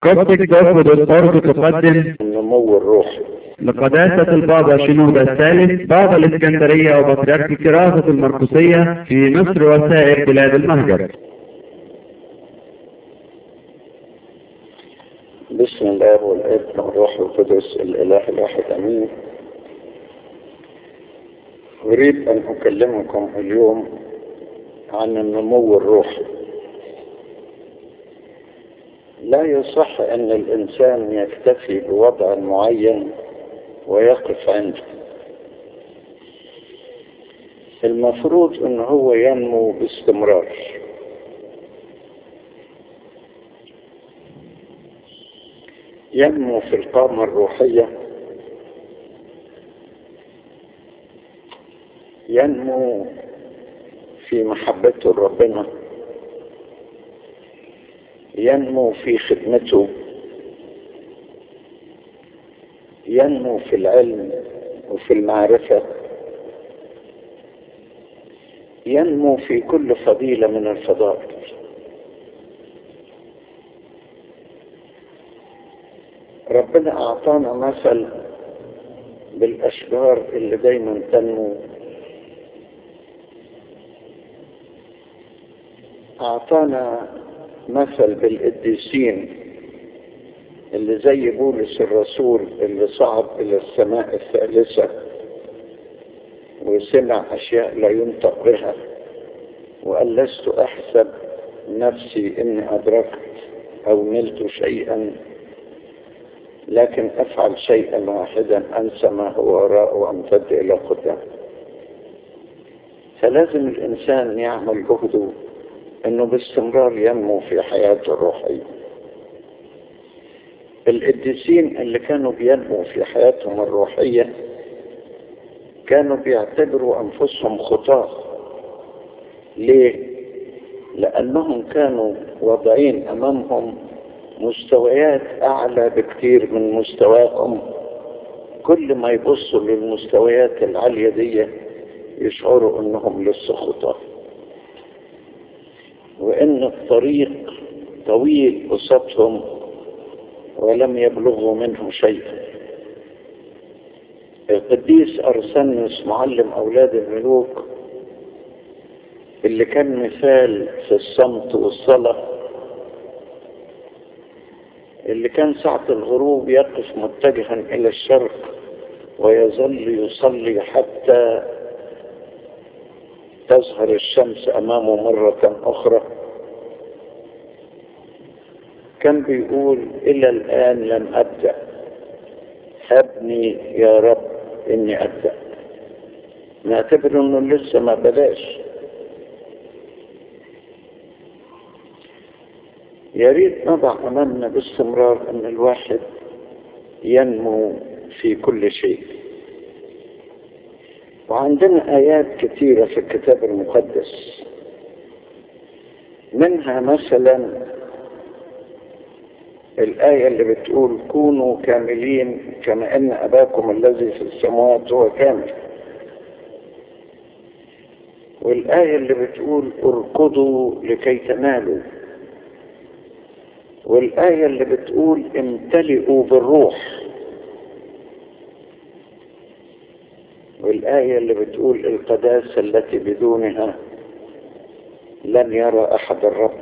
قصدك ترفض الأرض تقدم النمو الروحي لقداسة البابا شنودة الثالث بابا الإسكندرية وبطريرك كراسة المرقسية في مصر وسائر بلاد المهجر بسم الله والابن والروح القدس الاله الواحد امين اريد ان اكلمكم اليوم عن النمو الروحي لا يصح ان الانسان يكتفي بوضع معين ويقف عنده المفروض ان هو ينمو باستمرار ينمو في القامة الروحية ينمو في محبته لربنا ينمو في خدمته ينمو في العلم وفي المعرفة ينمو في كل فضيلة من الفضائل ربنا أعطانا مثل بالأشجار اللي دايما تنمو أعطانا مثل بالقديسين اللي زي بولس الرسول اللي صعد إلى السماء الثالثة وسمع أشياء لا ينطق بها وقال لست أحسب نفسي إني أدركت أو نلت شيئا لكن أفعل شيئا واحدا أنسى ما هو وراء وأمتد إلى قدام فلازم الإنسان يعمل جهده أنه باستمرار ينمو في حياته الروحية القديسين اللي كانوا بينمو في حياتهم الروحية كانوا بيعتبروا أنفسهم خطاة ليه؟ لأنهم كانوا واضعين أمامهم مستويات أعلى بكثير من مستواهم كل ما يبصوا للمستويات العالية دي يشعروا أنهم لسه خطاة وإن الطريق طويل قصتهم ولم يبلغوا منه شيئا القديس أرسنس معلم أولاد الملوك اللي كان مثال في الصمت والصلاة اللي كان ساعة الغروب يقف متجها إلى الشرق ويظل يصلي حتى تظهر الشمس أمامه مرة أخرى كان بيقول إلى الآن لم أبدأ هبني يا رب إني أبدأ نعتبر إنه لسه ما بدأش يا ريت نضع أمامنا باستمرار أن الواحد ينمو في كل شيء وعندنا آيات كثيرة في الكتاب المقدس منها مثلا الآية اللي بتقول كونوا كاملين كما أن أباكم الذي في السماوات هو كامل والآية اللي بتقول اركضوا لكي تنالوا والآية اللي بتقول امتلئوا بالروح والآية اللي بتقول القداسة التي بدونها لن يرى أحد الرب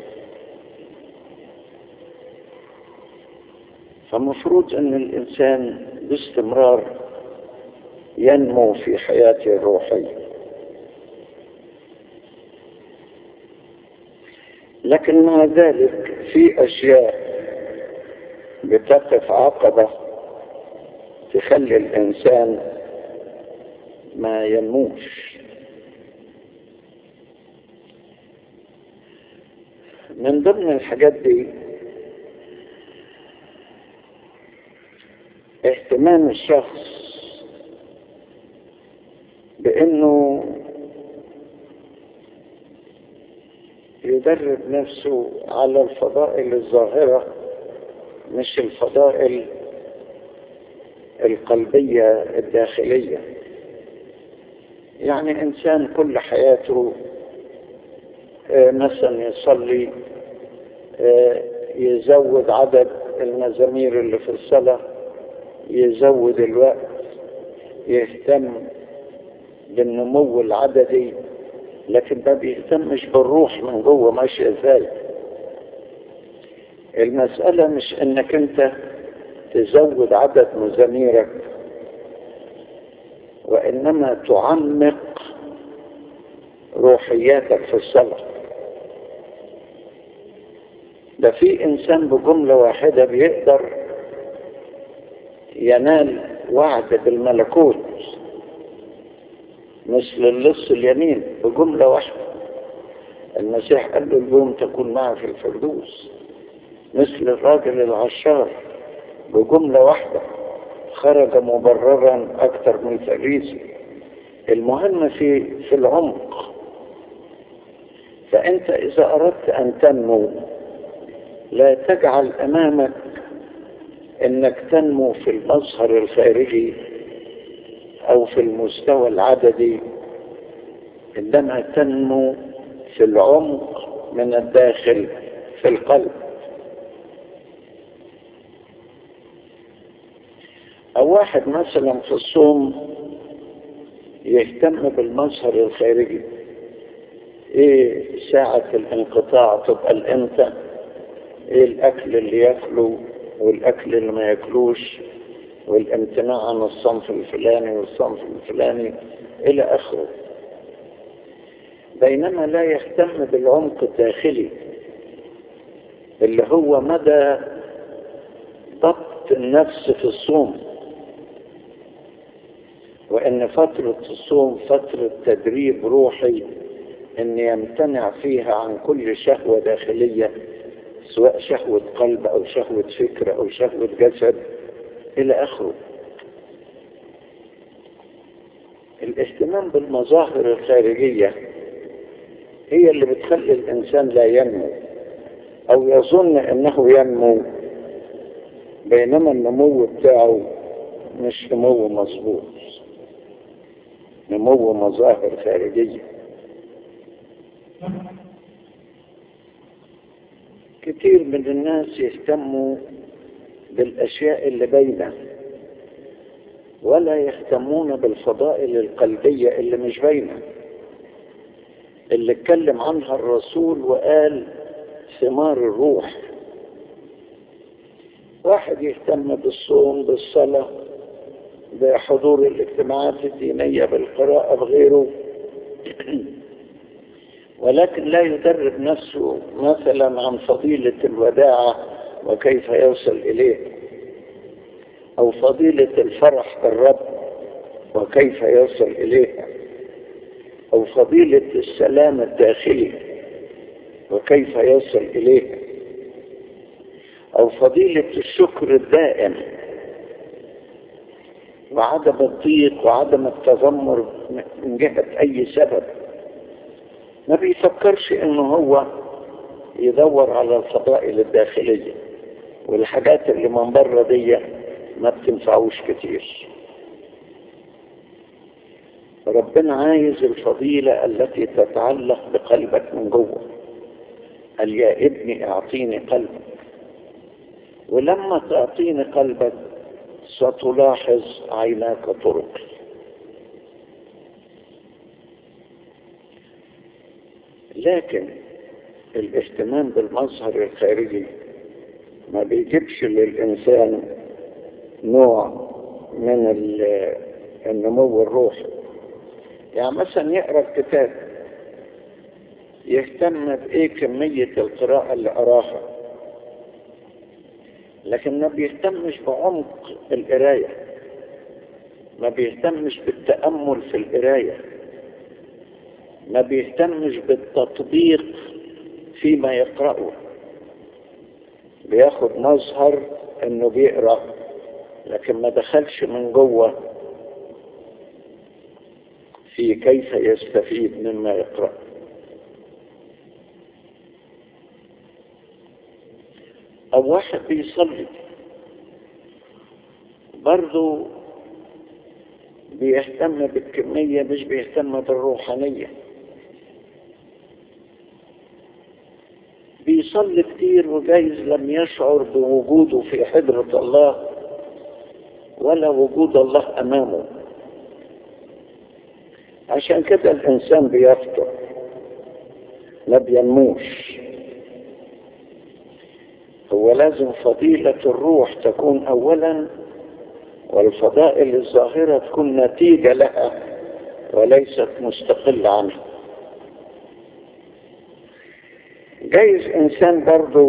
فمفروض أن الإنسان باستمرار ينمو في حياته الروحية لكن مع ذلك في أشياء بتقف عقبة تخلي الإنسان ما ينموش من ضمن الحاجات دي اهتمام الشخص بانه يدرب نفسه على الفضائل الظاهرة مش الفضائل القلبية الداخلية يعني إنسان كل حياته مثلا يصلي يزود عدد المزامير اللي في الصلاة يزود الوقت يهتم بالنمو العددي لكن ما بيهتمش بالروح من جوه ماشية ازاي المسألة مش انك انت تزود عدد مزاميرك وانما تعمق روحياتك في الصلاة ده في انسان بجملة واحدة بيقدر ينال وعد بالملكوت مثل اللص اليمين بجملة واحدة المسيح قال له اليوم تكون معي في الفردوس مثل الراجل العشار بجملة واحدة خرج مبررا أكثر من فريسي المهم في في العمق فأنت إذا أردت أن تنمو لا تجعل أمامك أنك تنمو في المظهر الخارجي أو في المستوى العددي إنما تنمو في العمق من الداخل في القلب أو واحد مثلا في الصوم يهتم بالمظهر الخارجي ايه ساعة الانقطاع تبقى الامتى ايه الاكل اللي ياكله والاكل اللي ما ياكلوش والامتناع عن الصنف الفلاني والصنف الفلاني الى اخره بينما لا يهتم بالعمق الداخلي اللي هو مدى ضبط النفس في الصوم وان فترة الصوم فترة تدريب روحي ان يمتنع فيها عن كل شهوة داخلية سواء شهوة قلب او شهوة فكر او شهوة جسد الى اخره الاهتمام بالمظاهر الخارجية هي اللي بتخلي الانسان لا ينمو او يظن انه ينمو بينما النمو بتاعه مش نمو مظبوط نمو مظاهر خارجية كتير من الناس يهتموا بالأشياء اللي باينة ولا يهتمون بالفضائل القلبية اللي مش باينة اللي اتكلم عنها الرسول وقال ثمار الروح واحد يهتم بالصوم بالصلاة بحضور الاجتماعات الدينية بالقراءة بغيره ولكن لا يدرب نفسه مثلا عن فضيلة الوداعة وكيف يوصل إليه أو فضيلة الفرح بالرب وكيف يوصل إليها أو فضيلة السلام الداخلي وكيف يصل إليها أو فضيلة الشكر الدائم وعدم الضيق وعدم التذمر من جهة أي سبب ما بيفكرش إنه هو يدور على الفضائل الداخلية والحاجات اللي من بره دي ما بتنفعوش كتير ربنا عايز الفضيلة التي تتعلق بقلبك من جوه قال يا ابني اعطيني قلبك ولما تعطيني قلبك ستلاحظ عيناك طرقي لكن الاهتمام بالمظهر الخارجي ما بيجيبش للإنسان نوع من النمو الروحي يعني مثلا يقرأ الكتاب يهتم بإيه كمية القراءة اللي أراها لكن ما بيهتمش بعمق القراية ما بيهتمش بالتأمل في القراية ما بيهتمش بالتطبيق فيما يقرأه بياخد مظهر انه بيقرأ لكن ما دخلش من جوه في كيف يستفيد مما يقرأ أو واحد بيصلي برضه بيهتم بالكمية مش بيهتم بالروحانية بيصلي كتير وجايز لم يشعر بوجوده في حضرة الله ولا وجود الله أمامه عشان كده الإنسان بيفطر ما بينموش هو لازم فضيلة الروح تكون أولا والفضائل الظاهرة تكون نتيجة لها وليست مستقلة عنها جايز إنسان برضو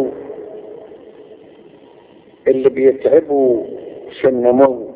اللي بيتعبوا في النمو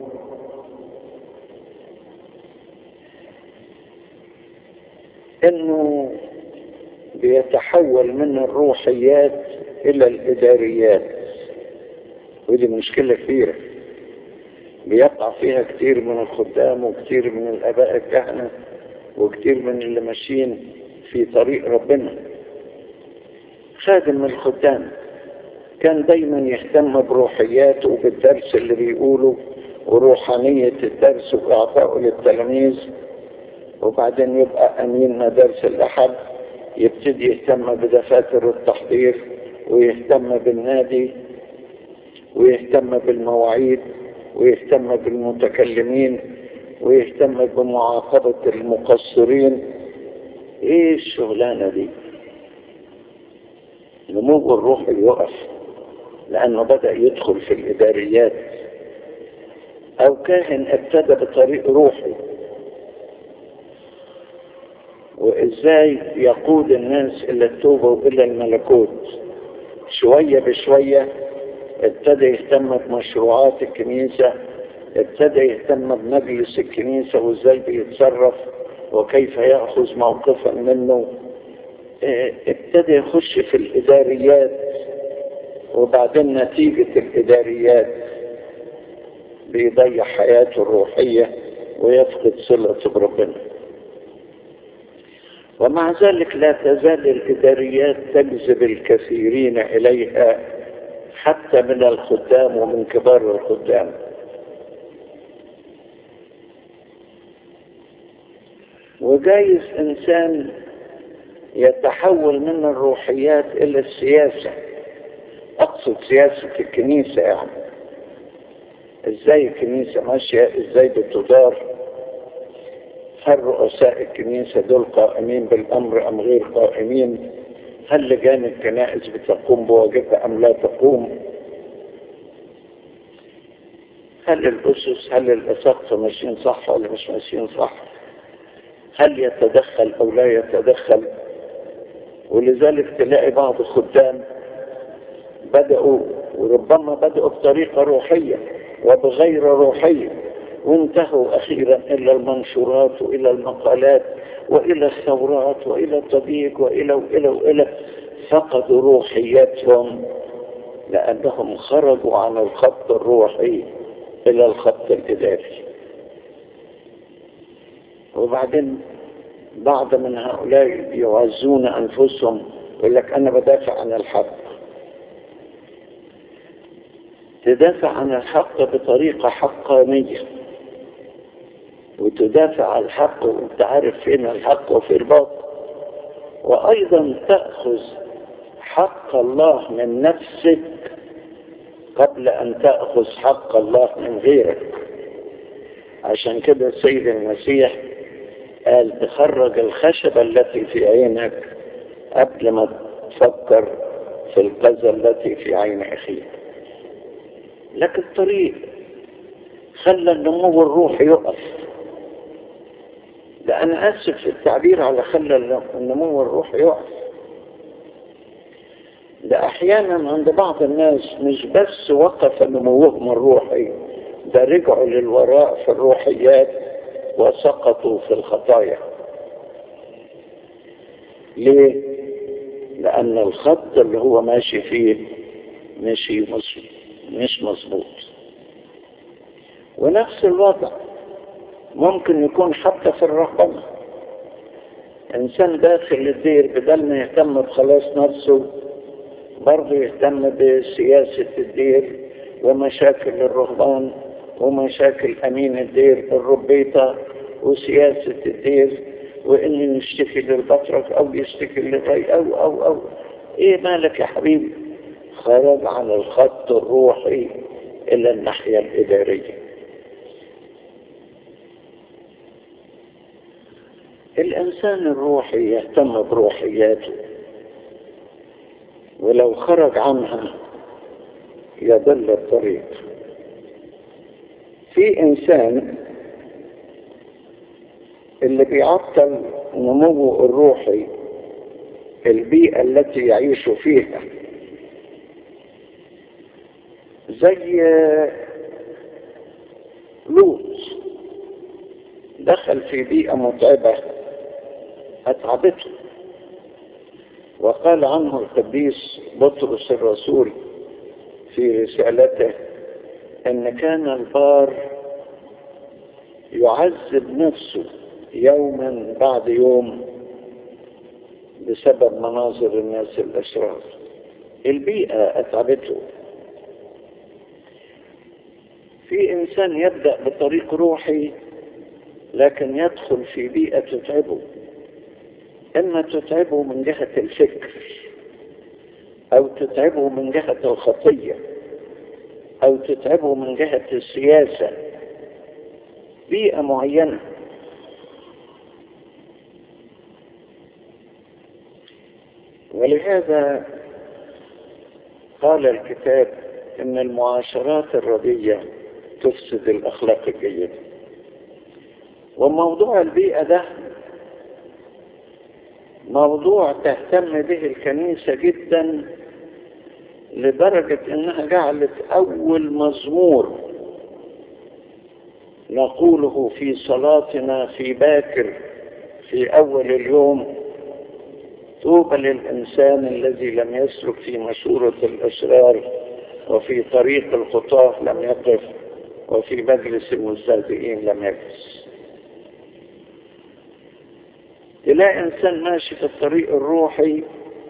انه بيتحول من الروحيات الى الاداريات ودي مشكلة كبيرة بيقع فيها كتير من الخدام وكتير من الاباء الكهنة وكتير من اللي ماشيين في طريق ربنا خادم من الخدام كان دايما يهتم بروحياته وبالدرس اللي بيقوله وروحانية الدرس وإعطائه للتلاميذ وبعدين يبقى أمين مدارس الأحد يبتدي يهتم بدفاتر التحضير ويهتم بالنادي ويهتم بالمواعيد ويهتم بالمتكلمين ويهتم بمعاقبة المقصرين ايه الشغلانة دي نمو الروح يقف لأنه بدأ يدخل في الإداريات أو كاهن ابتدى بطريق روحي وإزاي يقود الناس إلى التوبة وإلى الملكوت شوية بشوية ابتدى يهتم بمشروعات الكنيسة ابتدى يهتم بمجلس الكنيسة وإزاي بيتصرف وكيف يأخذ موقفا منه ابتدى يخش في الإداريات وبعدين نتيجة الإداريات بيضيع حياته الروحية ويفقد صلته بربنا ومع ذلك لا تزال الإداريات تجذب الكثيرين إليها حتى من الخدام ومن كبار الخدام وجايز إنسان يتحول من الروحيات إلى السياسة أقصد سياسة الكنيسة يعني إزاي الكنيسة ماشية إزاي بتدار هل رؤساء الكنيسة دول قائمين بالأمر أم غير قائمين هل لجان الكنائس بتقوم بواجبها أم لا تقوم هل الأسس هل الأساقفة ماشيين صح ولا مش ماشيين صح هل يتدخل أو لا يتدخل ولذلك تلاقي بعض الخدام بدأوا وربما بدأوا بطريقة روحية وبغير روحية وانتهوا أخيرا إلى المنشورات وإلى المقالات وإلى الثورات وإلى التضييق وإلى وإلى وإلى فقدوا روحياتهم لأنهم خرجوا عن الخط الروحي إلى الخط الإداري وبعدين بعض من هؤلاء يعزون أنفسهم يقول لك أنا بدافع عن الحق تدافع عن الحق بطريقة حقانية وتدافع عن الحق وانت عارف فين الحق وفي الباطل وأيضا تأخذ حق الله من نفسك قبل أن تأخذ حق الله من غيرك عشان كده السيد المسيح قال تخرج الخشبة التي في عينك قبل ما تفكر في القذى التي في عين أخيك لك الطريق خلى النمو الروحي يقف ده أنا آسف في التعبير على خلى النمو الروحي يقف ده أحيانا عند بعض الناس مش بس وقف نموهم الروحي ده رجعوا للوراء في الروحيات وسقطوا في الخطايا ليه؟ لأن الخط اللي هو ماشي فيه ماشي مظبوط مش مظبوط ونفس الوضع ممكن يكون حتى في الرهبنة إنسان داخل الدير بدل ما يهتم بخلاص نفسه برضه يهتم بسياسة الدير ومشاكل الرهبان ومشاكل أمين الدير الربيطة وسياسة الدير وإنه يشتكي للبطرك أو يشتكي للري أو أو أو ايه مالك يا حبيبي خرج عن الخط الروحي الى الناحية الادارية الانسان الروحي يهتم بروحياته ولو خرج عنها يضل الطريق في انسان اللي بيعطل نموه الروحي البيئة التي يعيش فيها زي لوط دخل في بيئة متعبة أتعبته وقال عنه القديس بطرس الرسول في رسالته ان كان البار يعذب نفسه يوما بعد يوم بسبب مناظر الناس الاشرار البيئة اتعبته في انسان يبدأ بطريق روحي لكن يدخل في بيئة تتعبه اما تتعبه من جهة الفكر او تتعبه من جهة الخطية او تتعبه من جهة السياسة بيئة معينة ولهذا قال الكتاب ان المعاشرات الردية تفسد الاخلاق الجيدة وموضوع البيئة ده موضوع تهتم به الكنيسة جدا لدرجة انها جعلت اول مزمور نقوله في صلاتنا في باكر في اول اليوم طوبى للانسان الذي لم يسلك في مشورة الاشرار وفي طريق الخطاة لم يقف وفي مجلس المستهزئين لم يجلس تلاقي انسان ماشي في الطريق الروحي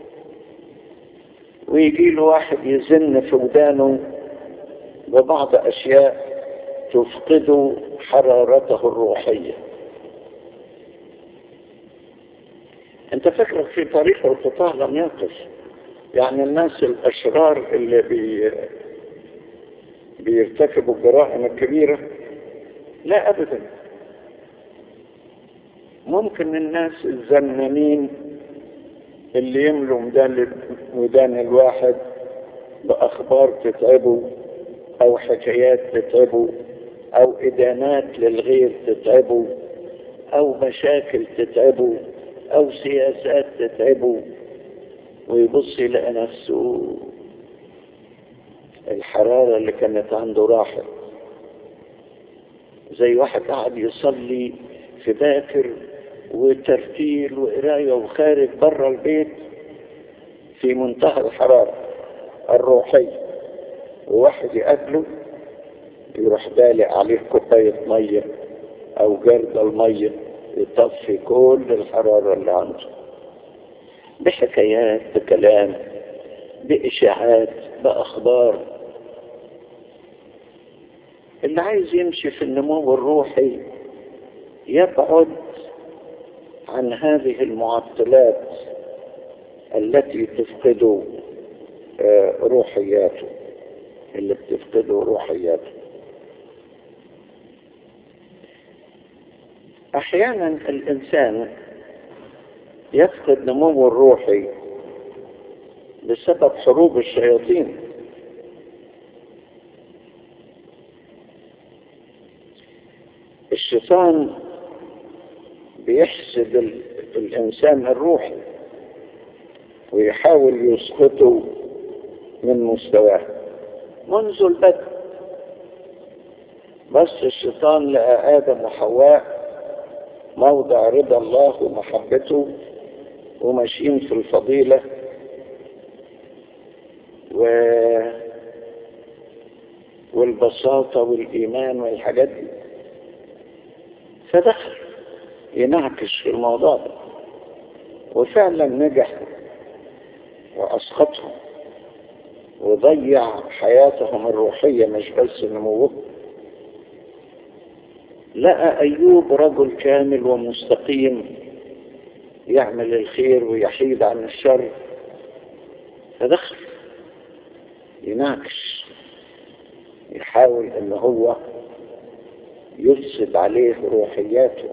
ويجي له واحد يزن في ودانه ببعض اشياء تفقد حرارته الروحية انت فكرك في طريق القطاع لم يقف يعني الناس الاشرار اللي بي بيرتكبوا الجرائم الكبيرة لا ابدا ممكن الناس الزنانين اللي يملوا مدان ودان الواحد بأخبار تتعبه أو حكايات تتعبه أو إدانات للغير تتعبه أو مشاكل تتعبه أو سياسات تتعبه ويبص يلاقي نفسه الحرارة اللي كانت عنده راحت زي واحد قاعد يصلي في باكر وترتيل وقراية وخارج بره البيت في منتهى الحرارة الروحية وواحد يقابله يروح دالق عليه كوباية مية أو جرد المية يطفي كل الحرارة اللي عنده بحكايات بكلام بإشاعات بأخبار اللي عايز يمشي في النمو الروحي يبعد عن هذه المعطلات التي تفقد روحياته اللي بتفقد روحياته احيانا الانسان يفقد نموه الروحي بسبب حروب الشياطين الشيطان بيحسد الإنسان الروحي ويحاول يسقطه من مستواه منذ البدء بس الشيطان لقى آدم وحواء موضع رضا الله ومحبته وماشيين في الفضيلة و والبساطة والإيمان والحاجات دي فدخل ينعكش في الموضوع ده وفعلا نجح وأسقطهم وضيع حياتهم الروحية مش بس نموهم لقى أيوب رجل كامل ومستقيم يعمل الخير ويحيد عن الشر تدخل يناقش يحاول ان هو يفسد عليه روحياته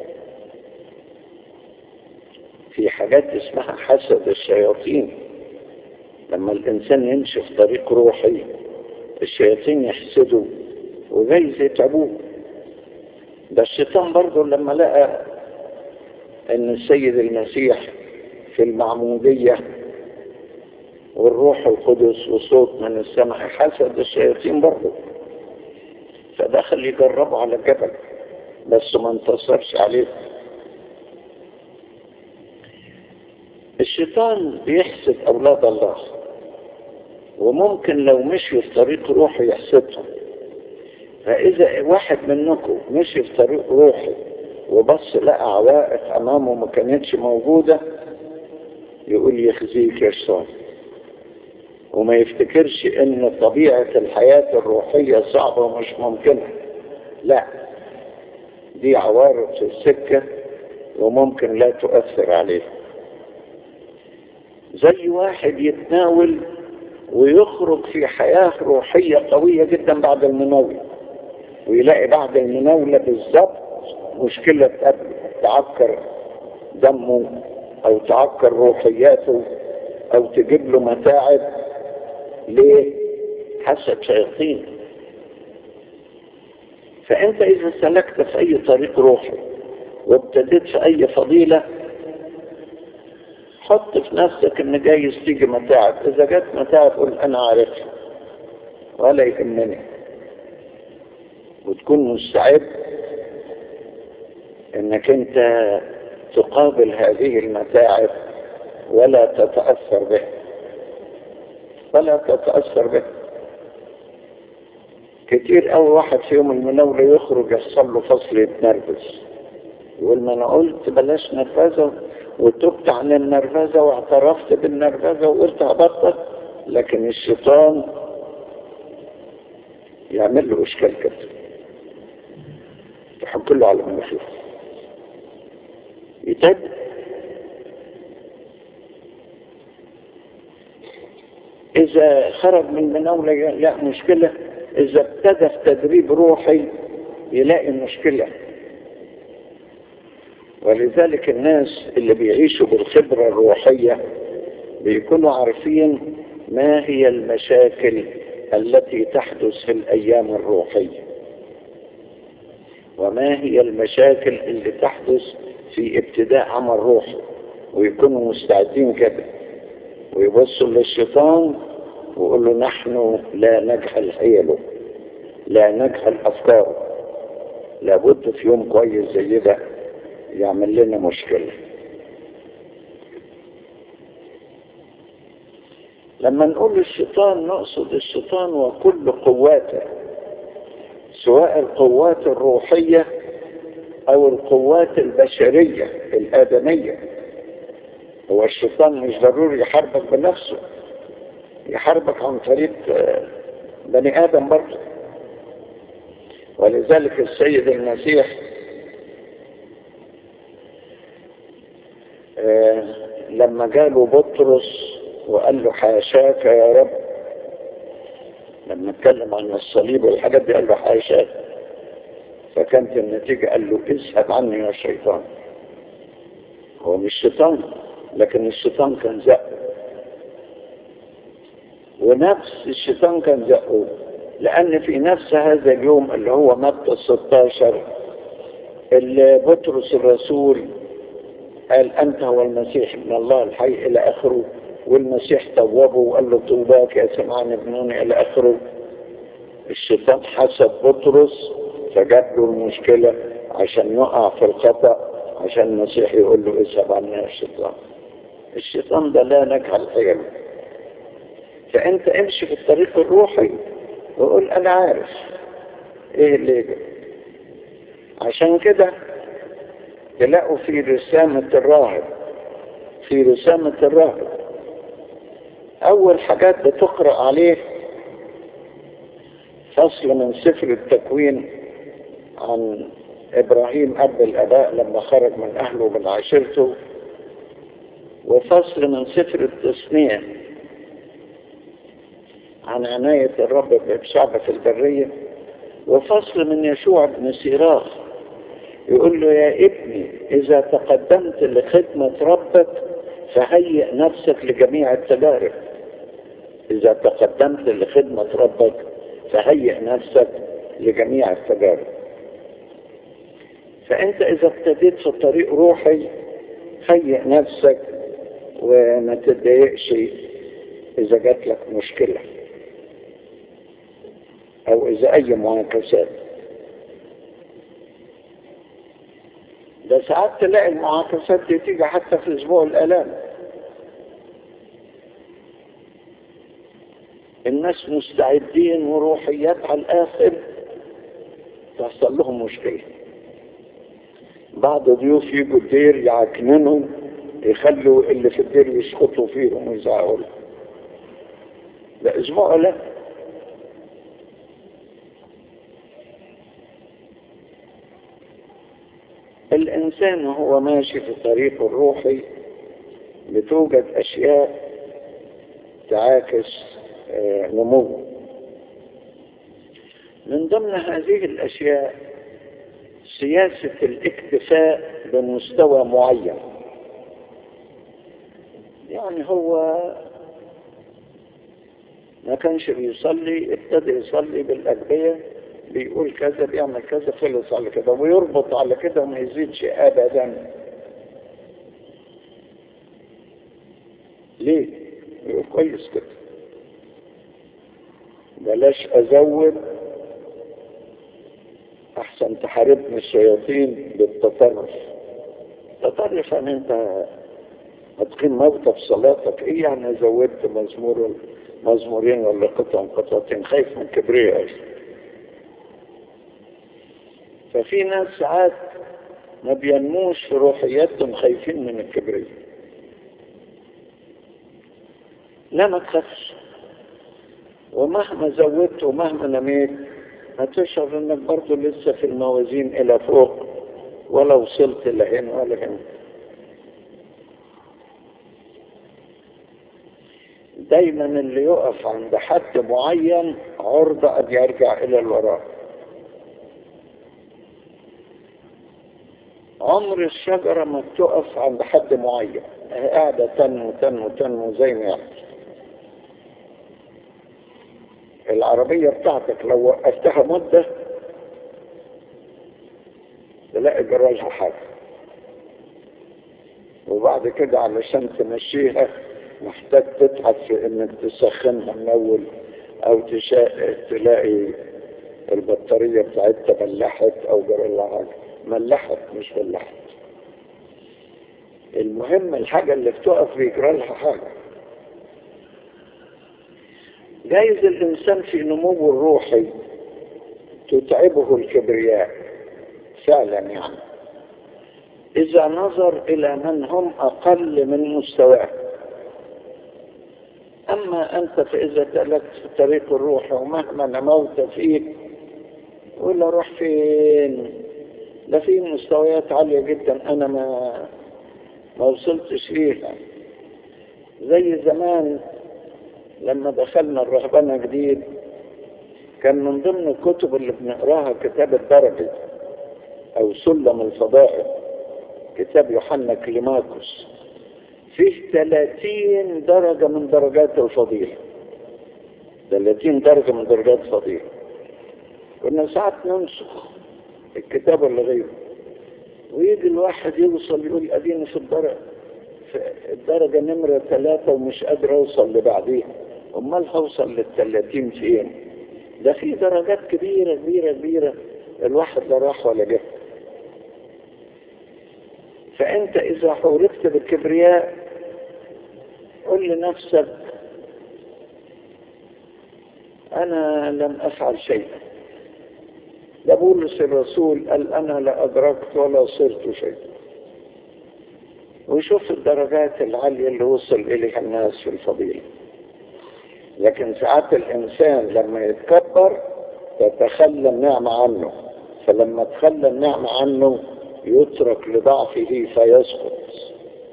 في حاجات اسمها حسد الشياطين لما الانسان يمشي في طريق روحي الشياطين يحسدوا وجايز يتعبوه ده الشيطان برضه لما لقى ان السيد المسيح في المعمودية والروح القدس وصوت من السماء حسد الشياطين برضه فدخل يجربه على الجبل بس ما انتصرش عليه الشيطان بيحسد أولاد الله وممكن لو مشي في طريق روحي يحسدهم فإذا واحد منكم مشي في طريق روحي وبص لقى عوائق أمامه ما كانتش موجودة يقول يخزيك يا شيطان وما يفتكرش ان طبيعة الحياة الروحية صعبة ومش ممكنة لا دي عوارض في السكة وممكن لا تؤثر عليه زي واحد يتناول ويخرج في حياة روحية قوية جدا بعد المناولة ويلاقي بعد المناولة بالظبط مشكلة تقابله تعكر دمه او تعكر روحياته او تجيب له متاعب ليه حسد شياطين فانت اذا سلكت في اي طريق روحي وابتديت في اي فضيلة حط في نفسك ان جايز تيجي متاعب اذا جت متاعب قول انا عارفها ولا يهمني وتكون مستعد انك انت تقابل هذه المتاعب ولا تتأثر به ولا تتأثر به كتير أول واحد في يوم المناولة يخرج يحصل له فصل يتنرفز يقول ما أنا قلت بلاش نرفزة وتبت عن النرفزة واعترفت بالنرفزة وقلت هبطل لكن الشيطان يعمل له إشكال كده يحط له على مناخيره يتد إذا خرج من المناولة لا مشكلة إذا ابتدى في تدريب روحي يلاقي مشكلة ولذلك الناس اللي بيعيشوا بالخبرة الروحية بيكونوا عارفين ما هي المشاكل التي تحدث في الأيام الروحية وما هي المشاكل اللي تحدث في ابتداء عمل روحي ويكونوا مستعدين كده ويبصوا للشيطان ويقول له نحن لا نجهل حيله لا نجهل أفكاره لابد في يوم كويس زي ده يعمل لنا مشكلة لما نقول الشيطان نقصد الشيطان وكل قواته سواء القوات الروحية او القوات البشرية الادمية هو الشيطان مش ضروري يحاربك بنفسه يحاربك عن طريق بني ادم برضه ولذلك السيد المسيح لما جاله بطرس وقال له حاشاك يا رب لما اتكلم عن الصليب والحاجات دي قال له حاشاك فكانت النتيجة قال له اذهب عني يا شيطان هو مش شيطان لكن الشيطان كان زقه ونفس الشيطان كان زقه لأن في نفس هذا اليوم اللي هو متى 16 اللي بطرس الرسول قال أنت هو المسيح ابن الله الحي إلى آخره والمسيح توبه وقال له طوباك يا سمعان ابنوني إلى آخره الشيطان حسب بطرس فجاب له المشكلة عشان يقع في الخطأ عشان المسيح يقول له اذهب عني يا الشيطان الشيطان ده لا نجهل حيله فانت امشي في الطريق الروحي وقول انا عارف ايه اللي يجب عشان كده تلاقوا في رسامة الراهب في رسامة الراهب اول حاجات بتقرأ عليه فصل من سفر التكوين عن ابراهيم اب الاباء لما خرج من اهله من عشيرته وفصل من سفر التثنية عن عناية الرب بالشعب في البرية وفصل من يشوع بن سيراخ يقول له يا ابني إذا تقدمت لخدمة ربك فهيئ نفسك لجميع التجارب إذا تقدمت لخدمة ربك فهيئ نفسك لجميع التجارب فأنت إذا ابتديت في الطريق روحي هيئ نفسك وما تتضايقش إذا جات لك مشكلة أو إذا أي معاكسات ده ساعات تلاقي المعاكسات دي تيجي حتى في أسبوع الآلام الناس مستعدين وروحيات على الآخر تحصل لهم مشكلة بعض ضيوف يجوا الدير يعكننوا يخلوا اللي في الدير يسقطوا فيهم ويزعقوا لهم ده اسبوع لا الإنسان وهو ماشي في الطريق الروحي بتوجد أشياء تعاكس نموه من ضمن هذه الأشياء سياسة الاكتفاء بمستوى معين يعني هو ما كانش بيصلي ابتدى يصلي بالأدعية بيقول كذا بيعمل كذا خلص على كده ويربط على كده وما يزيدش أبدا ليه؟ يقول كويس كده بلاش أزود أحسن تحاربني الشياطين بالتطرف تطرف أن أنت هتقيم موتى في صلاتك إيه يعني زودت مزمور مزمورين ولا قطعة قطعتين خايف من كبرياء ففي ناس ساعات ما بينموش في روحياتهم خايفين من الكبرياء لا ما تخافش ومهما زودت ومهما نميت هتشعر انك برضه لسه في الموازين الى فوق ولا وصلت لهنا ولا هنا دايما اللي يقف عند حد معين عرضة ان يرجع الى الوراء عمر الشجرة ما بتقف عند حد معين قاعدة تنمو تنمو تنمو زي ما يعني العربية بتاعتك لو وقفتها مدة تلاقي جراجها حاجة وبعد كده علشان تمشيها محتاج تتعب في انك تسخنها من اول او تشاء تلاقي البطارية بتاعتها ملحت او جرى لها حاجة ملحت مش ملحت المهم الحاجة اللي بتقف بيجرى لها حاجة جايز الإنسان في نموه الروحي تتعبه الكبرياء فعلا يعني إذا نظر إلى من هم أقل من مستواه أما أنت فإذا تلكت في طريق الروح ومهما نموت فيه ولا روح فين ده في مستويات عالية جدا أنا ما ما وصلتش ليها زي زمان لما دخلنا الرهبنة جديد كان من ضمن الكتب اللي بنقراها كتاب الدرجة أو سلم الفضائل كتاب يوحنا كليماكوس فيه 30 درجة من درجات الفضيلة 30 درجة من درجات الفضيلة كنا ساعات ننسخ الكتاب ولا غيره ويجي الواحد يوصل يقول اديني في الدرجة في الدرجة نمرة ثلاثة ومش قادر اوصل لبعديها امال هوصل للثلاثين فين ده في درجات كبيرة كبيرة كبيرة الواحد لا راح ولا جه فانت اذا حورفت بالكبرياء قل لنفسك انا لم افعل شيئا ده بولس الرسول قال انا لا ادركت ولا صرت شيئا ويشوف الدرجات العالية اللي وصل إليها الناس في الفضيلة لكن ساعات الإنسان لما يتكبر تتخلى النعمة عنه فلما تخلى النعمة عنه يترك لضعفه فيسقط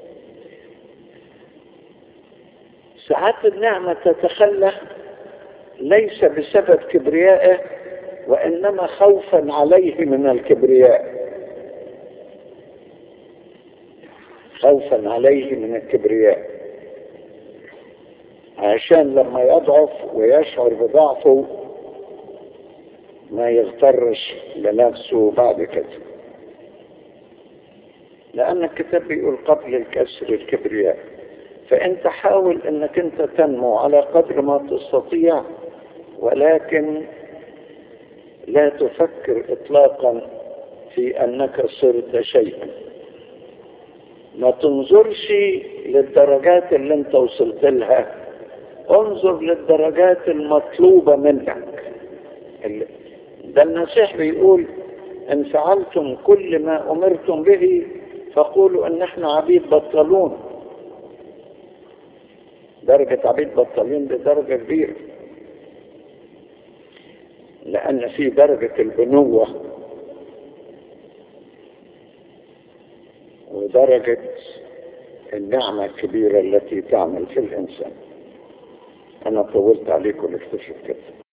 ساعات النعمة تتخلى ليس بسبب كبريائه وإنما خوفا عليه من الكبرياء خوفا عليه من الكبرياء عشان لما يضعف ويشعر بضعفه ما يغترش لنفسه بعد كده لأن الكتاب بيقول قبل الكسر الكبرياء فأنت حاول أنك أنت تنمو على قدر ما تستطيع ولكن لا تفكر إطلاقا في أنك صرت شيئا ما تنظرش للدرجات اللي انت وصلت لها انظر للدرجات المطلوبة منك ده المسيح بيقول ان فعلتم كل ما امرتم به فقولوا ان احنا عبيد بطلون درجة عبيد بطلين دي درجة كبيرة لأن في درجة البنوة ودرجة النعمة الكبيرة التي تعمل في الإنسان أنا طولت عليكم الاكتشف كده